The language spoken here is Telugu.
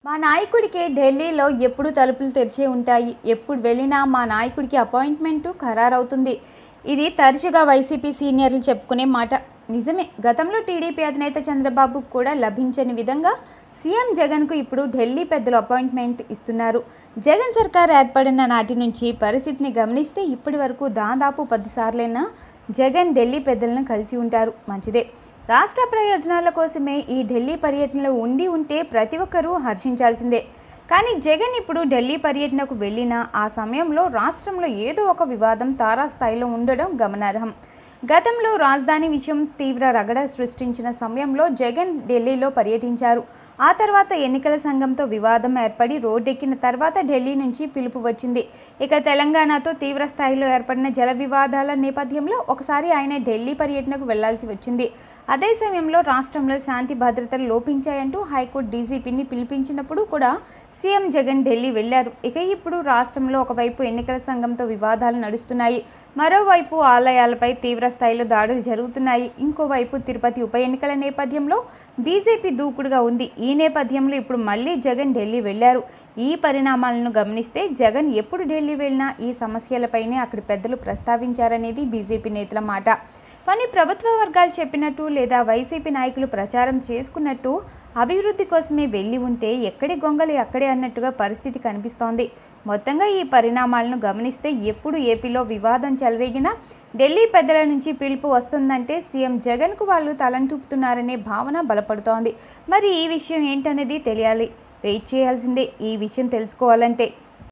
మా నాయకుడికి ఢిల్లీలో ఎప్పుడు తలుపులు తెరిచే ఉంటాయి ఎప్పుడు వెళ్ళినా మా నాయకుడికి అపాయింట్మెంటు ఖరారవుతుంది ఇది తరచుగా వైసీపీ సీనియర్లు చెప్పుకునే మాట నిజమే గతంలో టీడీపీ అధినేత చంద్రబాబు కూడా లభించని విధంగా సీఎం జగన్కు ఇప్పుడు ఢిల్లీ పెద్దలు అపాయింట్మెంట్ ఇస్తున్నారు జగన్ సర్కార్ ఏర్పడిన నాటి నుంచి పరిస్థితిని గమనిస్తే ఇప్పటి వరకు దాదాపు పదిసార్లైనా జగన్ ఢిల్లీ పెద్దలను కలిసి ఉంటారు మంచిదే రాష్ట్ర ప్రయోజనాల కోసమే ఈ ఢిల్లీ పర్యటనలో ఉండి ఉంటే ప్రతి ఒక్కరూ హర్షించాల్సిందే కానీ జగన్ ఇప్పుడు ఢిల్లీ పర్యటనకు వెళ్ళిన ఆ సమయంలో రాష్ట్రంలో ఏదో ఒక వివాదం తారాస్థాయిలో ఉండడం గమనార్హం గతంలో రాజధాని విషయం తీవ్ర రగడ సృష్టించిన సమయంలో జగన్ ఢిల్లీలో పర్యటించారు ఆ తర్వాత ఎన్నికల సంఘంతో వివాదం ఏర్పడి రోడ్డెక్కిన తర్వాత ఢిల్లీ నుంచి పిలుపు వచ్చింది ఇక తెలంగాణతో తీవ్ర స్థాయిలో ఏర్పడిన జల వివాదాల నేపథ్యంలో ఒకసారి ఆయన ఢిల్లీ పర్యటనకు వెళ్లాల్సి వచ్చింది అదే సమయంలో రాష్ట్రంలో శాంతి భద్రతలు లోపించాయంటూ హైకోర్టు డీజీపీని పిలిపించినప్పుడు కూడా సీఎం జగన్ ఢిల్లీ వెళ్లారు ఇక ఇప్పుడు రాష్ట్రంలో ఒకవైపు ఎన్నికల సంఘంతో వివాదాలు నడుస్తున్నాయి మరోవైపు ఆలయాలపై తీవ్ర స్థాయిలో దాడులు జరుగుతున్నాయి ఇంకోవైపు తిరుపతి ఉప ఎన్నికల నేపథ్యంలో బీజేపీ దూకుడుగా ఉంది ఈ నేపథ్యంలో ఇప్పుడు మళ్ళీ జగన్ ఢిల్లీ వెళ్లారు ఈ పరిణామాలను గమనిస్తే జగన్ ఎప్పుడు ఢిల్లీ వెళ్ళినా ఈ సమస్యలపైనే అక్కడి పెద్దలు ప్రస్తావించారనేది బీజేపీ నేతల మాట కానీ ప్రభుత్వ వర్గాలు చెప్పినట్టు లేదా వైసీపీ నాయకులు ప్రచారం చేసుకున్నట్టు అభివృద్ధి కోసమే వెళ్ళి ఉంటే ఎక్కడి గొంగలి అక్కడే అన్నట్టుగా పరిస్థితి కనిపిస్తోంది మొత్తంగా ఈ పరిణామాలను గమనిస్తే ఎప్పుడు ఏపీలో వివాదం చెలరేగినా ఢిల్లీ పెద్దల నుంచి పిలుపు వస్తుందంటే సీఎం జగన్కు వాళ్ళు తలంటూపుతున్నారనే భావన బలపడుతోంది మరి ఈ విషయం ఏంటనేది తెలియాలి వెయిట్ చేయాల్సిందే ఈ విషయం తెలుసుకోవాలంటే